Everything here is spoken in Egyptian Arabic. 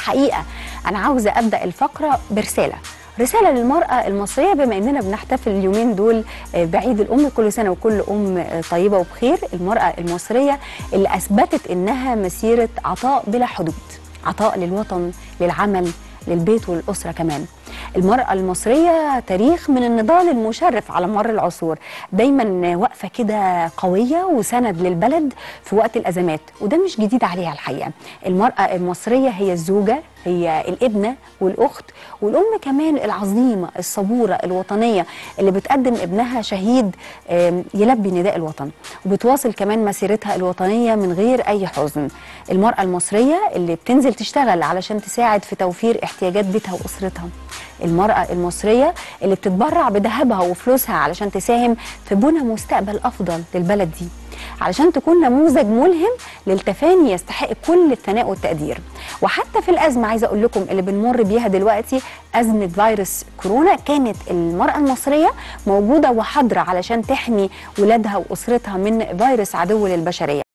حقيقه انا عاوزه ابدا الفقره برساله رسالة للمرأة المصرية بما أننا بنحتفل اليومين دول بعيد الأم كل سنة وكل أم طيبة وبخير المرأة المصرية اللي أثبتت أنها مسيرة عطاء بلا حدود عطاء للوطن للعمل للبيت والأسرة كمان المرأة المصرية تاريخ من النضال المشرف على مر العصور دايما واقفة كده قوية وسند للبلد في وقت الأزمات وده مش جديد عليها الحقيقة المرأة المصرية هي الزوجة هي الابنة والأخت والأم كمان العظيمة الصبورة الوطنية اللي بتقدم ابنها شهيد يلبي نداء الوطن وبتواصل كمان مسيرتها الوطنية من غير أي حزن المرأة المصرية اللي بتنزل تشتغل علشان تساعد في توفير احتياجات بيتها وأسرتها المرأة المصرية اللي بتتبرع بذهبها وفلوسها علشان تساهم في بنى مستقبل أفضل للبلد دي علشان تكون نموذج ملهم للتفاني يستحق كل الثناء والتقدير وحتى في الأزمة عايزة أقول لكم اللي بنمر بيها دلوقتي أزمة فيروس كورونا كانت المرأة المصرية موجودة وحاضرة علشان تحمي ولادها وأسرتها من فيروس عدو للبشرية